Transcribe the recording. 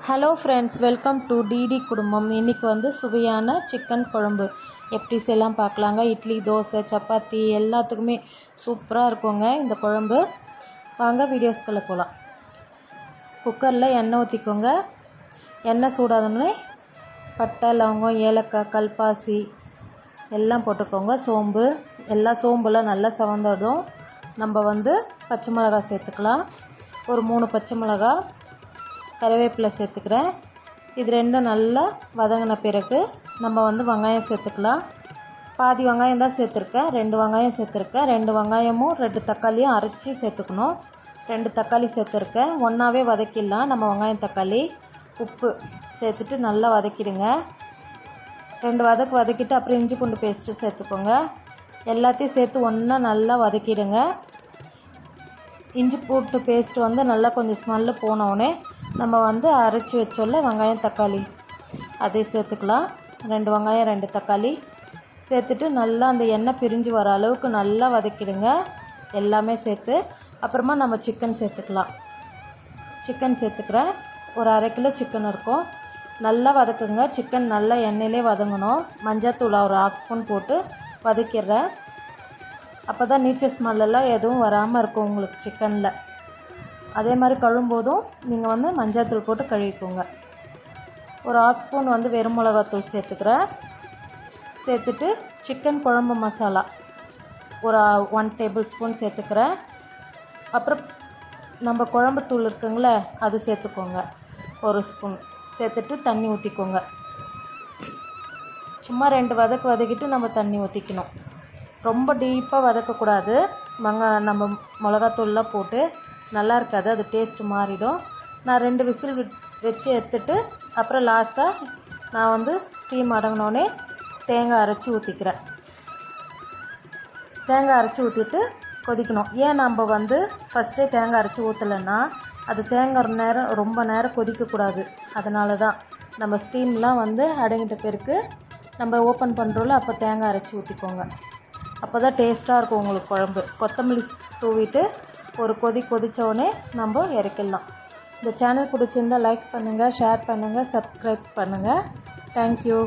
hello friends welcome to DD குடும்பம் இன்றைக்கி வந்து சுவையான சிக்கன் குழம்பு எப்படி செய்யலாம் பார்க்கலாங்க இட்லி தோசை சப்பாத்தி எல்லாத்துக்குமே சூப்பராக இருக்குங்க இந்த குழம்பு வாங்க வீடியோஸ்குள்ளே போகலாம் குக்கரில் எண்ணெய் ஊற்றிக்கோங்க எண்ணெய் சூடாதோடனே பட்டை லவங்கம் ஏலக்காய் கல்பாசி எல்லாம் போட்டுக்கோங்க சோம்பு எல்லா சோம்புலாம் நல்லா செவந்ததும் நம்ம வந்து பச்சை மிளகாய் சேர்த்துக்கலாம் ஒரு மூணு பச்சை மிளகாய் கருவேப்பிலை சேர்த்துக்கிறேன் இது ரெண்டும் நல்லா வதங்கின பிறகு நம்ம வந்து வெங்காயம் சேர்த்துக்கலாம் பாதி வெங்காயம் தான் சேர்த்துருக்கேன் ரெண்டு வெங்காயம் சேர்த்துருக்கேன் ரெண்டு வெங்காயமும் ரெண்டு தக்காளியும் அரைச்சி சேர்த்துக்கணும் ரெண்டு தக்காளி சேர்த்துருக்கேன் ஒன்றாவே வதக்கிடலாம் நம்ம வெங்காயம் தக்காளி உப்பு சேர்த்துட்டு நல்லா வதக்கிடுங்க ரெண்டு வதக்கு வதக்கிட்டு அப்புறம் இஞ்சி பூண்டு பேஸ்ட்டு சேர்த்துக்கோங்க எல்லாத்தையும் சேர்த்து ஒன்றா நல்லா வதக்கிடுங்க இஞ்சி பூண்டு பேஸ்ட் வந்து நல்லா கொஞ்சம் ஸ்மெல்லு போனோடனே நம்ம வந்து அரைச்சி வச்சோல்ல வெங்காயம் தக்காளி அதை சேர்த்துக்கலாம் ரெண்டு வெங்காயம் ரெண்டு தக்காளி சேர்த்துட்டு நல்லா அந்த எண்ணெய் பிரிஞ்சு வர அளவுக்கு நல்லா வதக்கிடுங்க எல்லாமே சேர்த்து அப்புறமா நம்ம சிக்கன் சேர்த்துக்கலாம் சிக்கன் சேர்த்துக்கிறேன் ஒரு அரை கிலோ சிக்கன் இருக்கும் நல்லா வதக்குங்க சிக்கன் நல்லா எண்ணெயிலே வதங்கணும் மஞ்சத்தூள் ஒரு ஹாஃப் ஸ்பூன் போட்டு வதக்கிடுறேன் அப்போ தான் நீச்சல் ஸ்மெல்லாம் எதுவும் வராமல் இருக்கும் உங்களுக்கு சிக்கனில் அதே மாதிரி கழும்போதும் நீங்கள் வந்து மஞ்சள்தூள் போட்டு கழுவிக்கோங்க ஒரு ஹாஃப் ஸ்பூன் வந்து வெறும் மிளகாத்தூள் சேர்த்துக்கிறேன் சேர்த்துட்டு சிக்கன் குழம்பு மசாலா ஒரு ஒன் டேபிள் ஸ்பூன் சேர்த்துக்கிறேன் அப்புறம் நம்ம குழம்பு தூள் இருக்குங்களே அது சேர்த்துக்கோங்க ஒரு ஸ்பூன் சேர்த்துட்டு தண்ணி ஊற்றிக்கோங்க சும்மா ரெண்டு வதக்கு வதக்கிட்டு நம்ம தண்ணி ஊற்றிக்கணும் ரொம்ப டீப்பாக வதக்கக்கூடாது மங்க நம்ம மிளகாத்தூள்லாம் போட்டு நல்லா இருக்காது அது டேஸ்ட்டு மாறிடும் நான் ரெண்டு விசில் விட் வச்சு எடுத்துட்டு அப்புறம் லாஸ்ட்டாக நான் வந்து ஸ்டீம் அடங்கினோடனே தேங்காய் அரைச்சி ஊற்றிக்கிறேன் தேங்காய் அரைச்சி ஊற்றிட்டு கொதிக்கணும் ஏன் நம்ம வந்து ஃபஸ்ட்டே தேங்காய் அரைச்சி ஊற்றலைன்னா அது தேங்காய் நேரம் ரொம்ப நேரம் கொதிக்கக்கூடாது அதனால தான் நம்ம ஸ்டீம்லாம் வந்து அடங்கிட்ட பிறகு நம்ம ஓப்பன் பண்ணுறோம்ல அப்போ தேங்காய் அரைச்சி ஊற்றிக்கோங்க அப்போ தான் டேஸ்ட்டாக இருக்கும் உங்களுக்கு குழம்பு கொத்தமல்லி தூவிட்டு ஒரு கொதி கொதித்தோடனே நம்ம இறக்கிடலாம் இந்த சேனல் பிடிச்சிருந்தால் லைக் பண்ணுங்கள் ஷேர் பண்ணுங்கள் சப்ஸ்கிரைப் பண்ணுங்கள் தேங்க்யூ